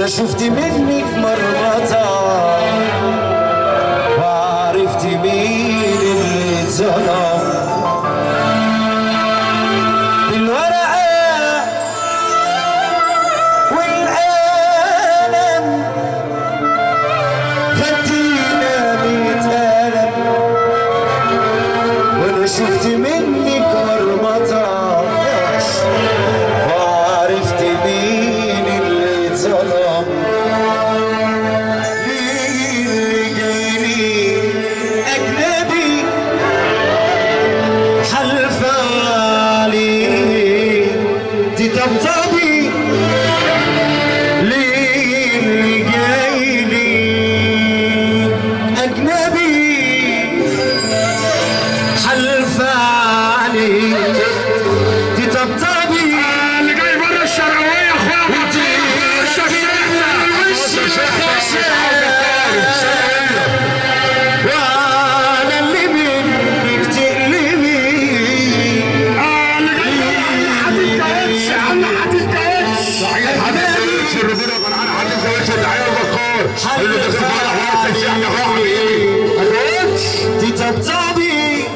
وانا شفت منك مرمطة وعرفت مين اللي اتظلم بالورقة والقلم خدينا ميت قلم وانا شفت منك مرمطة وعرفت مين اللي اتظلم مين اللي جايلي أجنبي حلفة عليه دي طبطبي ليه اللي جايلي أجنبي حلفة عليه دي طبطبي اللي جاي بره الشرقاويه يا اخويا ودي وانا اللي منك تقلبي اه اللي جاي بره حد الكاوتش يا عم حد الكاوتش حد الزواج الرجوله يا جدعان حد الزواج الدعايه البكار اللي داخل فرح ولا تنسيح يا فرح ايه دي طبطبي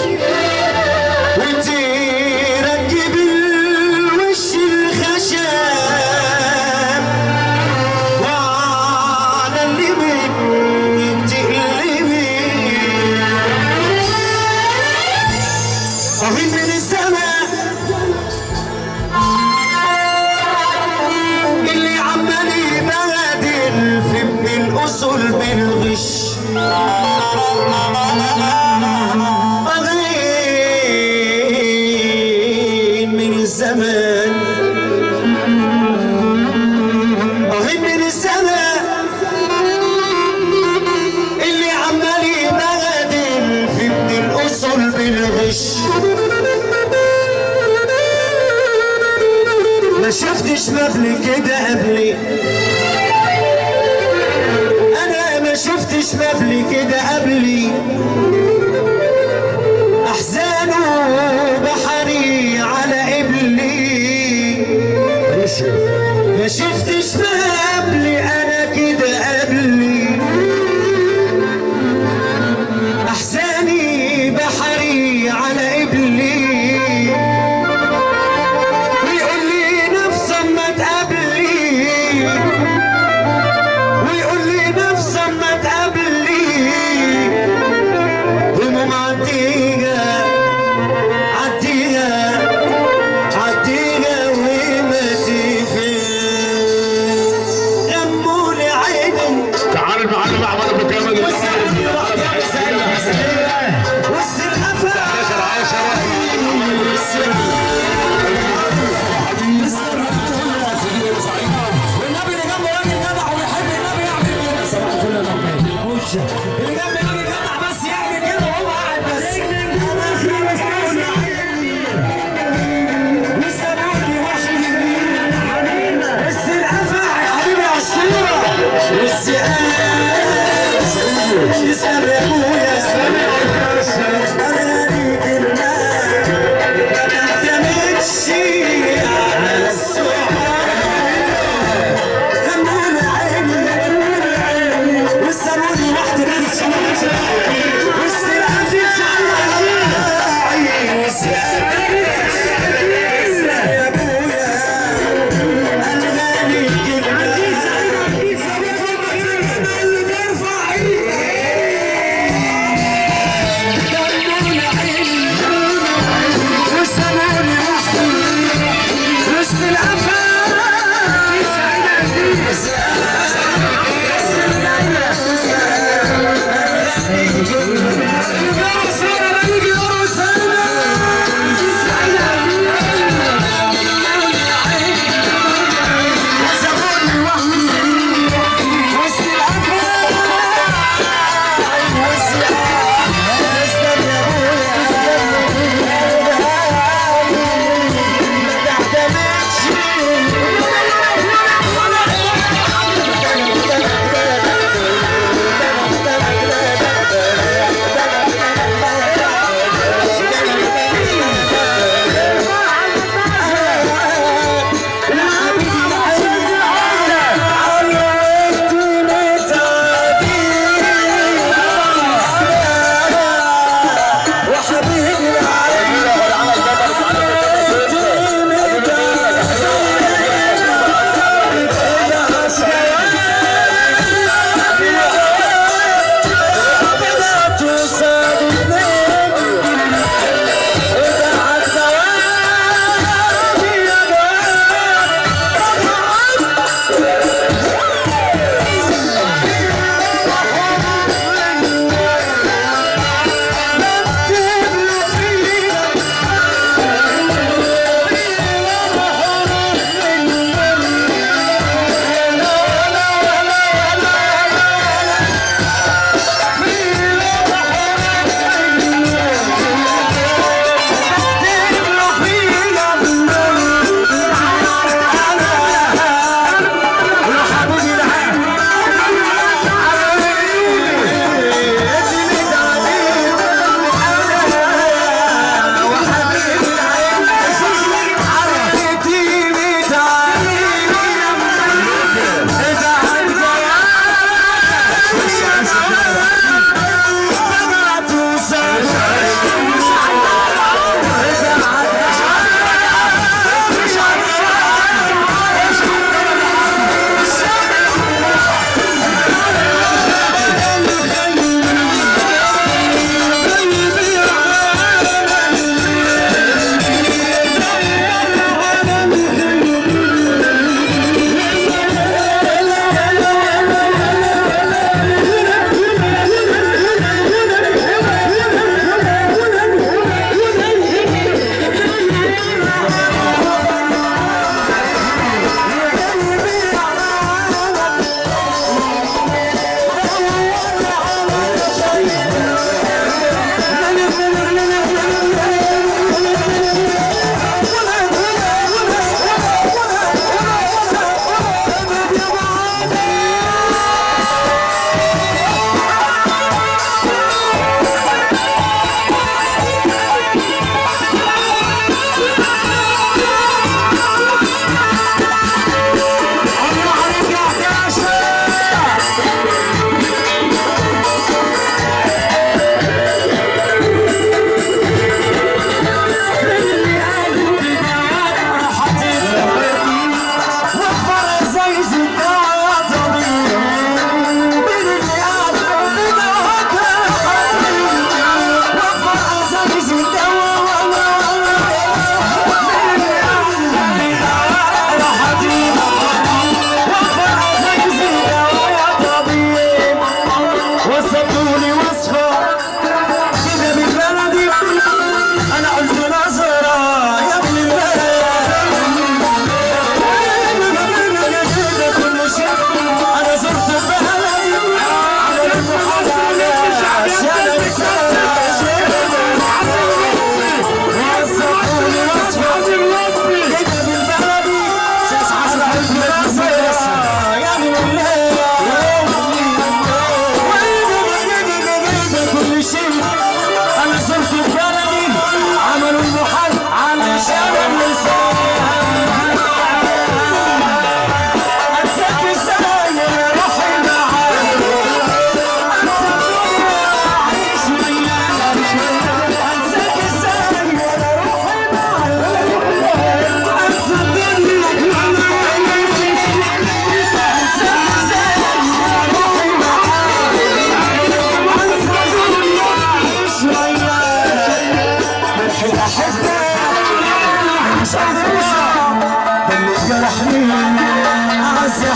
وانتي ركبي الوش الخشب وانا اللي منك تقلبي اهي من الزمان اللي عمال يبادل في ابن الاصول بالغش أغين من الزمان أغين من الزمان اللي عمال يبادل في ابن الأصول بالغش ما شفتش مبل كده قبلي انا ما شفتش مبل كده قبلي احزانه بحري على قبلي ما شفتش مبل انا كده قبلي احزاني بحري على قبلي ويقول لي نفسا ما تقابلي ويقول لي نفسا ما تقابلي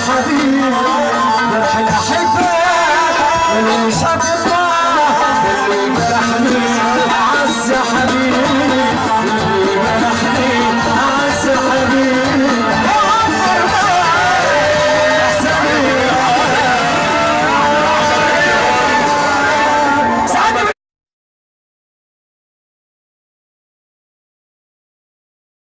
حبيبي جرح الأحبة ملوش